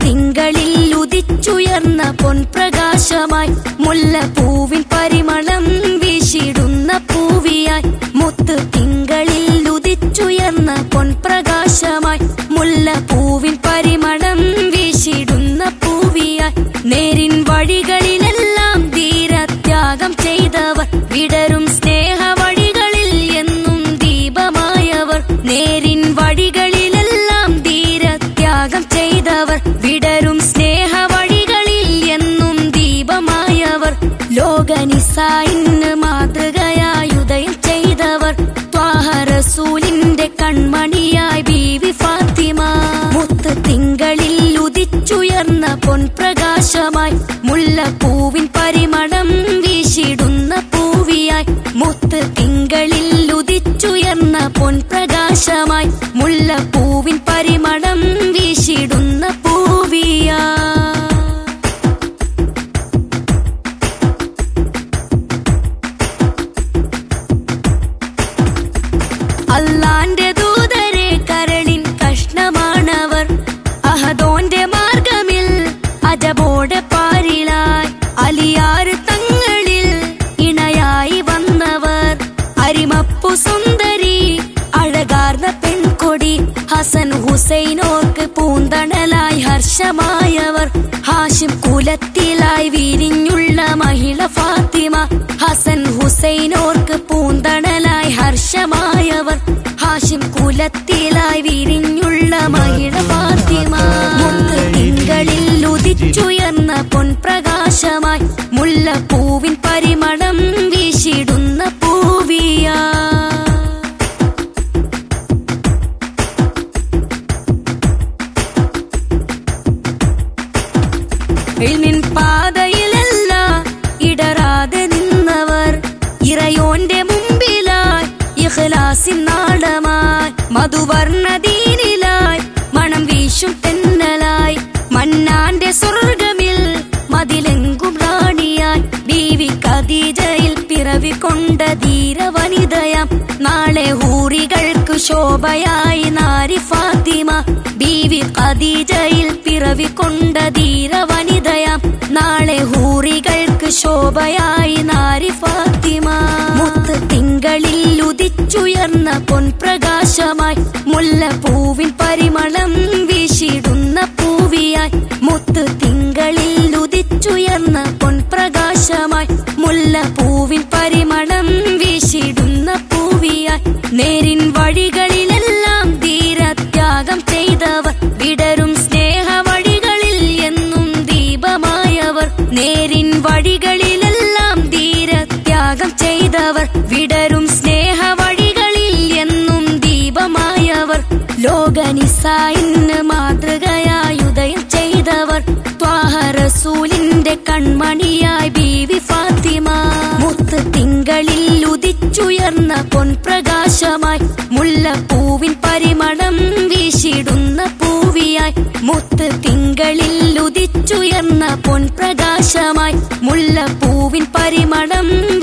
തിങ്കളിൽ ഉദിച്ചുയർന്ന പൊൻപ്രകാശമായി മുല്ലപ്പൂവിൻ പരിമളം വീശിടുന്ന പൂവിയായി മുത്ത് തിങ്കളിൽ ഉദിച്ചുയർന്ന പൊൻപ്രകാശമായി മുല്ലപ്പൂവിൻ പരിമളം വീശിടുന്ന പൂവിയായി നേരിൻ വഴികളിലെല്ലാം ധീരത്യാഗം ചെയ്തവർ വിടരും സ്നേഹ വഴികളിൽ എന്നും ദീപമായവർ നേരിൻ വഴികളിലെല്ലാം ധീരത്യാഗം ചെയ്തവർ വിടരും സ്നേഹ വഴികളിൽ എന്നും ദീപമായവർ ലോകനിസായിന് മാതൃകയായി ഉദയം ചെയ്തവർ ത്വാഹ റസൂലിന്റെ കൺമണിയായി ബീവി ഫാത്തിമ മുത്ത് തിങ്കളിൽ ഉദിച്ചുയർന്ന പൊൻപ്രകാശമായി മുല്ലപ്പൂവിൻ പരിമളം വീശിടുന്ന പൂവിയായി മുത്ത് തിങ്കളിൽ ഉദിച്ചുയർന്ന പൊൻപ്രകാശമായി മുല്ലപ്പൂവിൻ പരിമളം വീശിടുന്ന പൂവിയാ അല്ലാന്റെ ദൂതരെ കരളിൻ കഷ്ണമാണവർ അഹദോന്റെ മാർഗമിൽ അജബോടെ പാരിലായി അലിയാറ് തങ്ങളിൽ ഇണയായി വന്നവർ അരിമപ്പു സുന്ദരി അഴകാർന്ന പെൺകൊടി ഹസൻ ഹുസൈനോർക്ക് പൂന്തണലായി ഹർഷമായവർ ഹാഷിം കുലത്തിലായി വിരിഞ്ഞുള്ള മഹിള ഫാത്തിമ ഹസൻ ഹുസൈനോർക്ക് പൂന്തണലായി ഹർഷമായവർ ഹാഷിം കുലത്തിലായി വിരിഞ്ഞുള്ള മഹിള ഫാത്തിമ മുത്ത് തിങ്കളിൽ ഉദിച്ചുയർന്ന പൊൻപ്രകാശമായി മുല്ലപ്പൂവിൻ പരിമളം വീശിടുന്ന പൂവിയാ ഇൽമിൻ പാതയിലല്ല ഇടറാതെ നിന്നവർ ഇറയോന്റെ മുമ്പിലായി ഇഖ്ലാസിൻ നാളമായി മധുവർണ്ണ ദീനിലായി മണം വീശും തെന്നലായി മന്നാന്റെ സ്വർഗമിൽ മതിലെങ്കും റാണിയായി ബീവി ഖദീജയിൽ പിറവി കൊണ്ട ധീര വനിതയാം നാളെ ഹൂറികൾക്ക് ശോഭയായി നാരി ഫാത്തിമ ബീവി ഖദീജയിൽ പിറവി കൊണ്ട ധീര വനിതയാം നാളെ ഹൂറികൾക്ക് ശോഭയായി നാരി ഫാത്തിമ മുത്ത് തിങ്കളിൽ ഉദിച്ചുയർന്ന പൊൻപ്രകാശമായി മുല്ലപ്പൂവിൻ പരിമളം വീശിടുന്ന പൂവിയായി മുത്ത് തിങ്കളിൽ ഉദിച്ചുയർന്ന പൊൻപ്രകാശമായി മുല്ലപ്പൂവിൻ പരിമളം വീശിടുന്ന പൂവിയായി നേരിൻ വഴികളിലെല്ലാം ധീരത്യാഗം ചെയ്തവർ വിടരും സ്നേഹ വഴികളിൽ എന്നും ദീപമായവർ നേരിൻ വഴികളിലെല്ലാം ധീരത്യാഗം ചെയ്തവർ വിടരും സ്നേഹ വഴികളിൽ എന്നും ദീപമായവർ ലോകനിസായിന് മാതൃകയായി ഉദയം ചെയ്തവർ ത്വാഹ റസൂലിന്റെ കൺമണിയായി ബീവി ഫാത്തിമ മുത്ത് തിങ്കളിൽ ഉദിച്ചുയർന്ന പൊൻപ്രകാശമായി മുല്ലപ്പൂവിൻ പരിമളം വീശിടുന്ന പൂവിയായി മുത്ത് തിങ്കളിൽ ഉദിച്ചുയർന്ന പൊൻപ്രകാശമായി മുല്ലപ്പൂവിൻ പരിമളം